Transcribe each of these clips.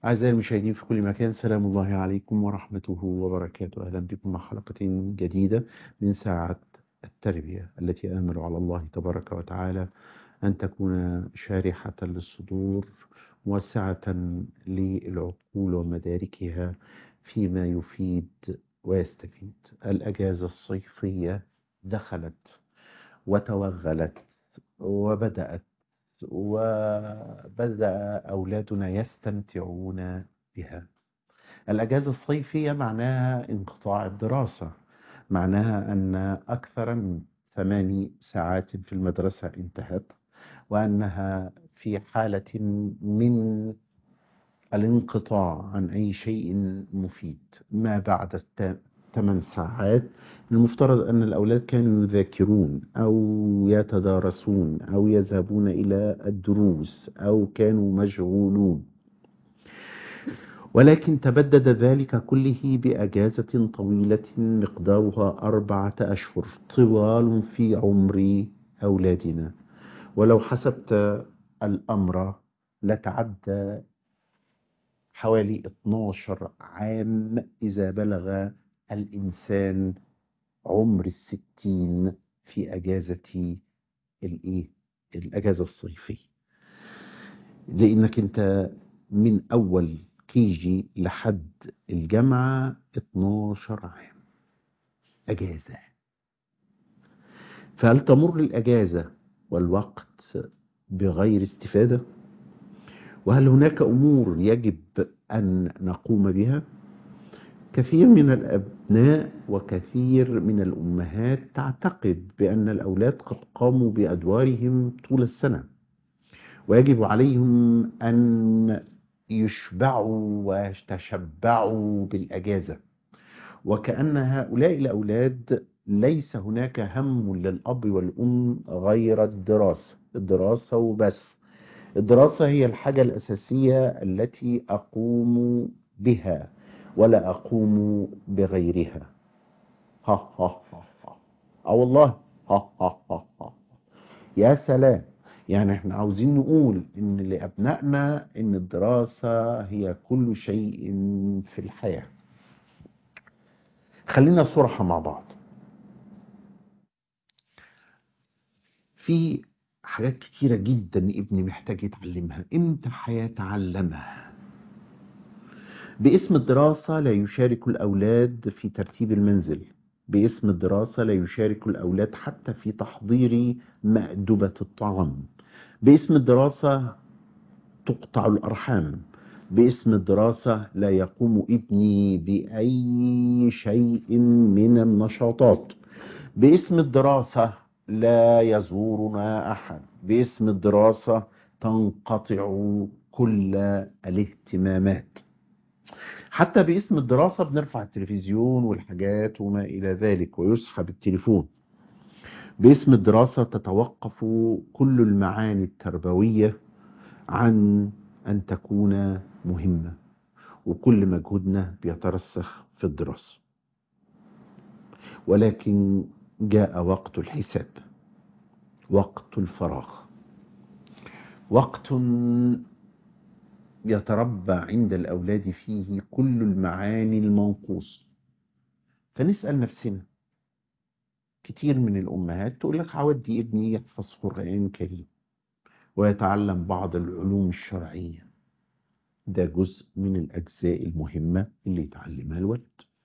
أعزائي المشاهدين في كل مكان سلام الله عليكم ورحمته وبركاته أهلا بكم مع حلقة جديدة من ساعة التربية التي آمل على الله تبارك وتعالى أن تكون شارحة للصدور موسعة للعقول ومداركها فيما يفيد ويستفيد الأجازة الصيفية دخلت وتوغلت وبدأت وبدأ أولادنا يستمتعون بها الأجازة الصيفية معناها انقطاع الدراسة معناها أن أكثر من ثماني ساعات في المدرسة انتهت وأنها في حالة من الانقطاع عن أي شيء مفيد ما بعد ثمان ساعات المفترض أن الأولاد كانوا يذاكرون أو يتدارسون أو يذهبون إلى الدروس أو كانوا مشغولون ولكن تبدد ذلك كله بأجازة طويلة مقدارها أربعة أشهر طوال في عمر أولادنا ولو حسبت الأمر لتعدى حوالي 12 عام إذا بلغ الإنسان عمر الستين في أجازة الإيه؟ الأجازة الصيفية لأنك أنت من أول كيجي لحد الجامعة 12 عام أجازة فهل تمر الأجازة والوقت بغير استفادة؟ وهل هناك أمور يجب أن نقوم بها؟ كثير من الأبناء وكثير من الأمهات تعتقد بأن الأولاد قد قاموا بأدوارهم طول السنة ويجب عليهم أن يشبعوا ويتشبعوا بالأجازة وكأن هؤلاء الأولاد ليس هناك هم للأب والأم غير الدراسة الدراسة وبس الدراسة هي الحاجة الأساسية التي أقوم بها ولا أقوم بغيرها ها ها ها ها اه والله ها ها ها ها يا سلام يعني احنا عاوزين نقول ان لأبنائنا ان الدراسة هي كل شيء في الحياة خلينا صراحة مع بعض في حاجات كتيرة جدا ابني محتاج يتعلمها امتى هيتعلمها باسم الدراسة لا يشارك الأولاد في ترتيب المنزل باسم الدراسة لا يشارك الأولاد حتى في تحضير مأدبة الطعام باسم الدراسة تقطع الأرحام باسم الدراسة لا يقوم ابني بأي شيء من النشاطات باسم الدراسة لا يزورنا أحد باسم الدراسة تنقطع كل الاهتمامات حتى باسم الدراسة بنرفع التلفزيون والحاجات وما إلى ذلك ويسحب التليفون باسم الدراسة تتوقف كل المعاني التربوية عن أن تكون مهمة وكل مجهودنا بيترسخ في الدراسة ولكن جاء وقت الحساب وقت الفراغ وقت يتربى عند الأولاد فيه كل المعاني المنقوص فنسأل نفسنا كتير من الأمهات تقول لك هودي ابني يحفظ قرآن كريم ويتعلم بعض العلوم الشرعية ده جزء من الأجزاء المهمة اللي يتعلمها الولد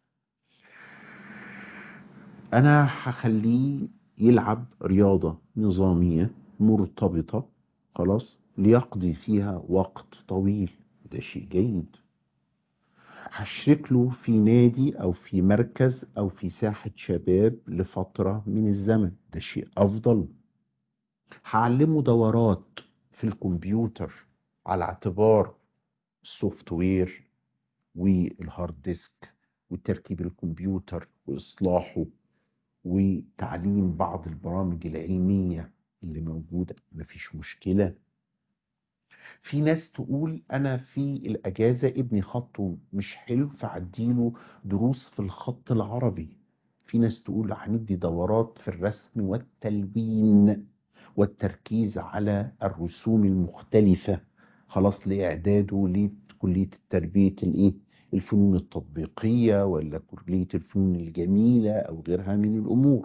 أنا هخليه يلعب رياضة نظامية مرتبطة خلاص ليقضي فيها وقت طويل ده شيء جيد هشرك له في نادي او في مركز او في ساحة شباب لفترة من الزمن ده شيء افضل هعلمه دورات في الكمبيوتر على اعتبار السوفت وير والهارد ديسك وتركيب الكمبيوتر واصلاحه وتعليم بعض البرامج العلمية اللي موجودة مفيش مشكلة في ناس تقول انا في الاجازه ابني خطه مش حلو فعديله دروس في الخط العربي في ناس تقول هندي دورات في الرسم والتلوين والتركيز على الرسوم المختلفه خلاص لاعداده كلية تربية الايه الفنون التطبيقية ولا كلية الفنون الجميلة او غيرها من الامور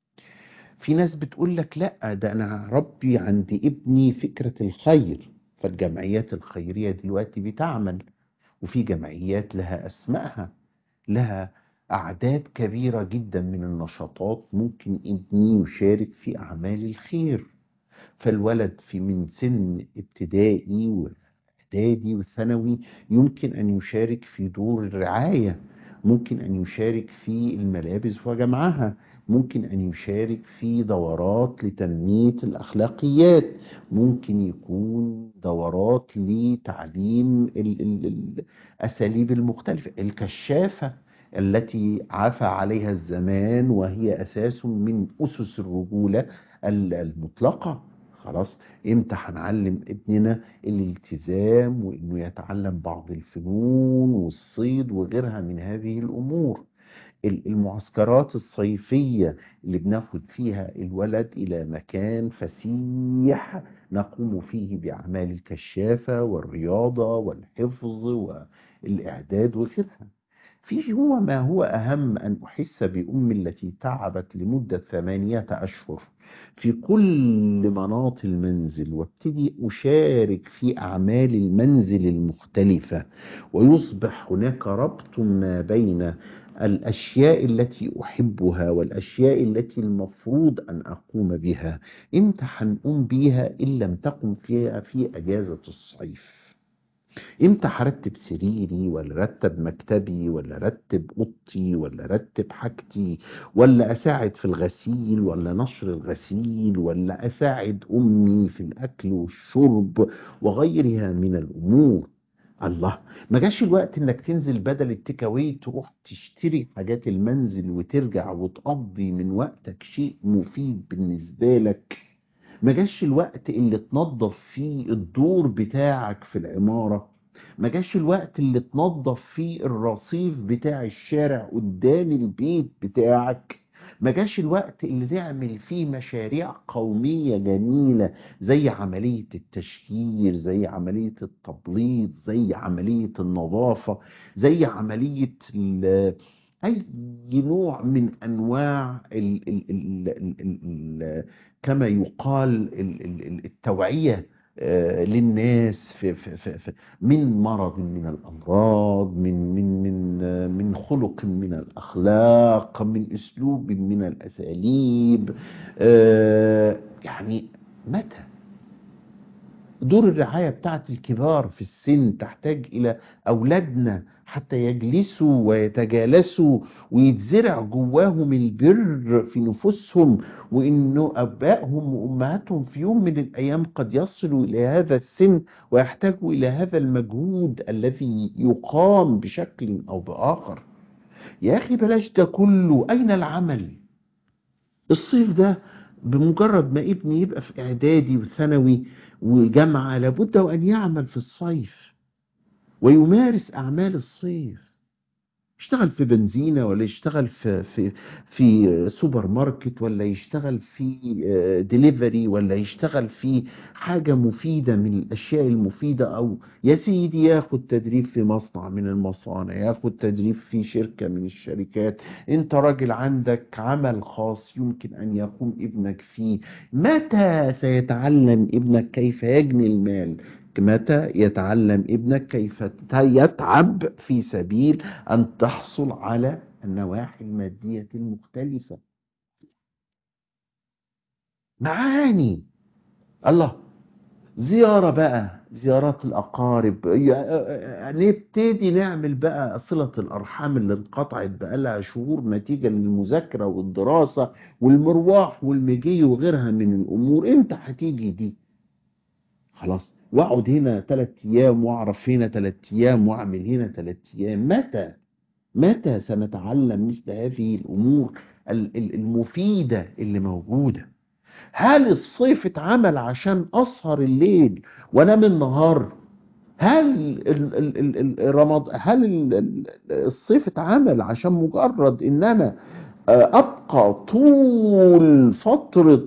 في ناس بتقول لك لا ده انا ربي عند ابني فكرة الخير فالجمعيات الخيرية دلوقتي بتعمل وفي جمعيات لها اسمائها لها اعداد كبيرة جدا من النشاطات ممكن ابني يشارك في اعمال الخير فالولد في من سن ابتدائي واعدادي وثانوي يمكن ان يشارك في دور الرعايه ممكن ان يشارك في الملابس وجمعها ممكن ان يشارك في دورات لتنميه الاخلاقيات ممكن يكون دورات لتعليم ال- ال- الاساليب المختلفه الكشافه التي عفى عليها الزمان وهي اساس من اسس الرجوله ال- المطلقه خلاص امتى هنعلم ابننا الالتزام وانه يتعلم بعض الفنون والصيد وغيرها من هذه الامور ال- المعسكرات الصيفية اللي بناخد فيها الولد إلى مكان فسيح نقوم فيه بأعمال الكشافة والرياضة والحفظ والإعداد وغيرها في هو ما هو أهم أن أحس بأمي التي تعبت لمدة ثمانية أشهر في كل مناط المنزل وابتدي أشارك في أعمال المنزل المختلفة ويصبح هناك ربط ما بين الأشياء التي أحبها والأشياء التي المفروض أن أقوم بها إمتى هنقوم بيها إن لم تقم فيها في أجازة الصيف امتى هرتب سريري ولا رتب مكتبي ولا رتب اوضتي ولا رتب حاجتي ولا اساعد في الغسيل ولا نشر الغسيل ولا اساعد امي في الاكل والشرب وغيرها من الامور الله ما جاش الوقت انك تنزل بدل التيك اواي تروح تشتري حاجات المنزل وترجع وتقضي من وقتك شيء مفيد بالنسبة لك ما جاش الوقت اللي تنظف فيه الدور بتاعك في العمارة ما جاش الوقت اللي تنظف فيه الرصيف بتاع الشارع قدام البيت بتاعك ما جاش الوقت اللي تعمل فيه مشاريع قومية جميلة زي عملية التشهير زي عملية التبليط زي عملية النظافة زي عملية ال- أي نوع من أنواع ال ال ال ال ال ال كما يقال ال- ال- ال- التوعية آه، للناس في في في في من مرض من الأمراض من من من آه، من خلق من الأخلاق من أسلوب من الأساليب آه، يعني متى دور الرعاية بتاعت الكبار في السن تحتاج إلى أولادنا حتى يجلسوا ويتجالسوا ويتزرع جواهم البر في نفوسهم وإنه أبائهم وأمهاتهم في يوم من الأيام قد يصلوا إلى هذا السن ويحتاجوا إلى هذا المجهود الذي يقام بشكل أو بآخر يا أخي بلاش ده كله أين العمل؟ الصيف ده بمجرد ما ابني يبقى في اعدادي وثانوي وجامعة لابد وان يعمل في الصيف ويمارس اعمال الصيف يشتغل في بنزينة ولا يشتغل في في في سوبر ماركت ولا يشتغل في ديليفري ولا يشتغل في حاجة مفيدة من الأشياء المفيدة أو يا سيدي ياخد تدريب في مصنع من المصانع ياخد تدريب في شركة من الشركات أنت راجل عندك عمل خاص يمكن أن يقوم ابنك فيه متى سيتعلم ابنك كيف يجني المال متى يتعلم ابنك كيف يتعب في سبيل أن تحصل على النواحي المادية المختلفة معاني الله زيارة بقى زيارات الأقارب يا- نبتدي نعمل بقى صلة الأرحام اللي انقطعت بقالها شهور نتيجة للمذاكرة والدراسة والمرواح والمجي وغيرها من الأمور امتى هتيجي دي خلاص واقعد هنا ثلاث ايام واعرف هنا ثلاث ايام واعمل هنا ثلاث ايام متى متى سنتعلم مثل هذه الامور ال- ال- المفيده اللي موجوده هل الصيف اتعمل عشان اسهر الليل وانام النهار هل ال- ال- ال- ال- رمض هل ال- ال- الصيف اتعمل عشان مجرد ان انا ابقى طول فترة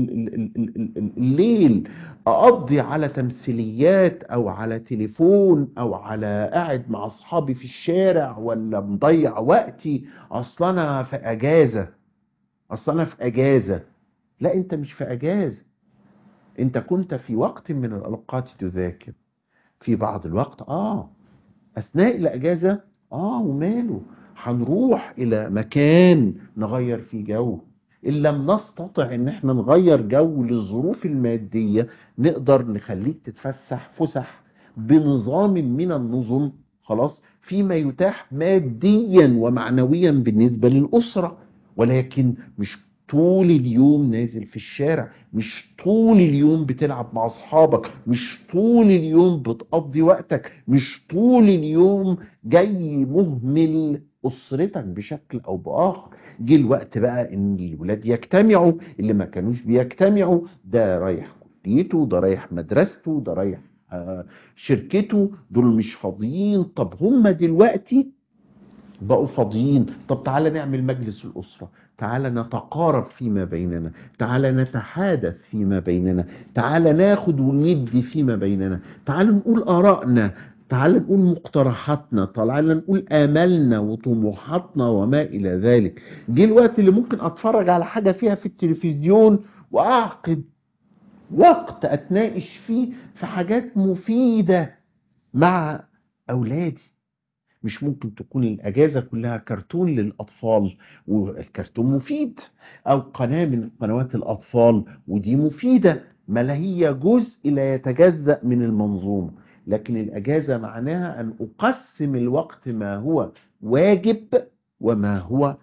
الليل اقضي على تمثيليات او على تليفون او على قاعد مع اصحابي في الشارع ولا مضيع وقتي اصلا انا في اجازة اصلا انا في اجازة لا انت مش في اجازة انت كنت في وقت من الاوقات تذاكر في بعض الوقت اه اثناء الاجازة اه وماله هنروح الى مكان نغير فيه جو ان لم نستطع ان احنا نغير جو للظروف المادية نقدر نخليك تتفسح فسح بنظام من النظم خلاص فيما يتاح ماديا ومعنويا بالنسبة للأسرة ولكن مش طول اليوم نازل في الشارع مش طول اليوم بتلعب مع اصحابك مش طول اليوم بتقضي وقتك مش طول اليوم جاي مهمل اسرتك بشكل او باخر جه الوقت بقى ان الولاد يجتمعوا اللي ما كانوش بيجتمعوا ده رايح كليته ده رايح مدرسته ده رايح آه شركته دول مش فاضيين طب هم دلوقتي بقوا فاضيين طب تعالى نعمل مجلس الأسرة تعالى نتقارب فيما بيننا تعالى نتحادث فيما بيننا تعالى ناخد وندي فيما بيننا تعالى نقول آرائنا تعالى نقول مقترحاتنا تعالى نقول آمالنا وطموحاتنا وما إلى ذلك جه الوقت اللي ممكن أتفرج على حاجة فيها في التلفزيون وأعقد وقت أتناقش فيه في حاجات مفيدة مع أولادي مش ممكن تكون الأجازة كلها كرتون للأطفال والكرتون مفيد أو قناة من قنوات الأطفال ودي مفيدة ما لا هي جزء لا يتجزأ من المنظومة لكن الأجازة معناها أن أقسم الوقت ما هو واجب وما هو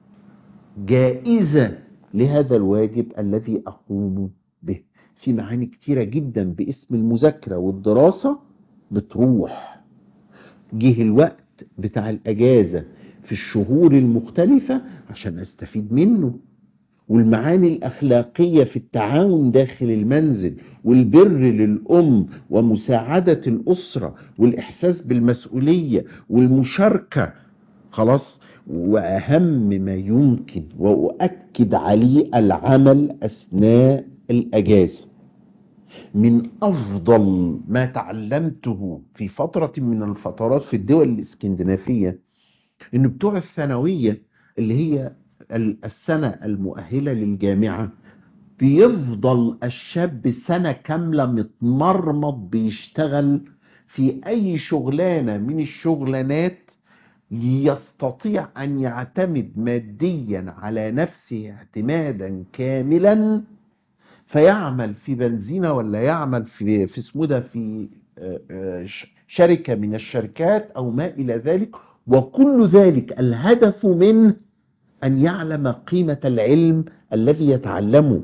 جائزة لهذا الواجب الذي أقوم به في معاني كتيرة جدا باسم المذاكرة والدراسة بتروح جه الوقت بتاع الأجازة في الشهور المختلفة عشان أستفيد منه والمعاني الأخلاقية في التعاون داخل المنزل والبر للأم ومساعدة الأسرة والإحساس بالمسؤولية والمشاركة خلاص وأهم ما يمكن وأؤكد عليه العمل أثناء الأجازة من أفضل ما تعلمته في فترة من الفترات في الدول الإسكندنافية إن بتوع الثانوية اللي هي السنة المؤهلة للجامعة بيفضل الشاب سنة كاملة متمرمط بيشتغل في أي شغلانة من الشغلانات يستطيع أن يعتمد ماديا على نفسه اعتمادا كاملا فيعمل في بنزينة ولا يعمل في في اسمه ده في شركة من الشركات أو ما إلى ذلك وكل ذلك الهدف منه أن يعلم قيمة العلم الذي يتعلمه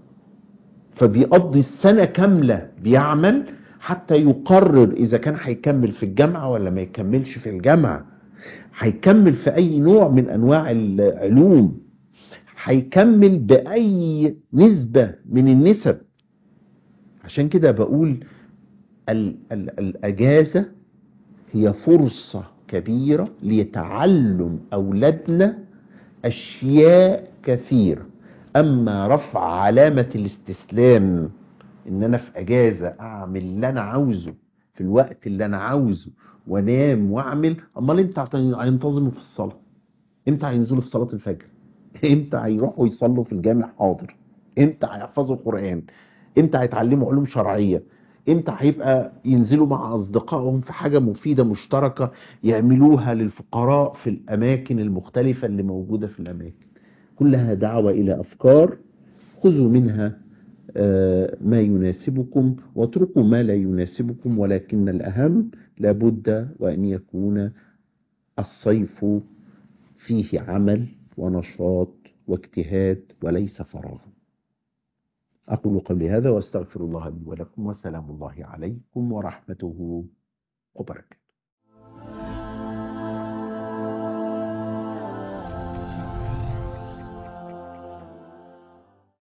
فبيقضي السنة كاملة بيعمل حتى يقرر إذا كان هيكمل في الجامعة ولا ما يكملش في الجامعة هيكمل في أي نوع من أنواع العلوم هيكمل بأي نسبة من النسب عشان كده بقول ال ال الأجازة هي فرصة كبيرة ليتعلم أولادنا أشياء كثيرة أما رفع علامة الاستسلام إن أنا في أجازة أعمل اللي أنا عاوزه في الوقت اللي أنا عاوزه وانام واعمل امال امتى هينتظموا في الصلاه امتى هينزلوا في صلاه الفجر امتى هيروحوا يصلوا في الجامع حاضر امتى هيحفظوا القران امتى هيتعلموا علوم شرعيه امتى هيبقى ينزلوا مع اصدقائهم في حاجه مفيده مشتركه يعملوها للفقراء في الاماكن المختلفه اللي موجوده في الاماكن كلها دعوه الى افكار خذوا منها ما يناسبكم واتركوا ما لا يناسبكم ولكن الأهم لابد وأن يكون الصيف فيه عمل ونشاط واجتهاد وليس فراغ أقول قبل هذا واستغفر الله لي ولكم وسلام الله عليكم ورحمته وبركاته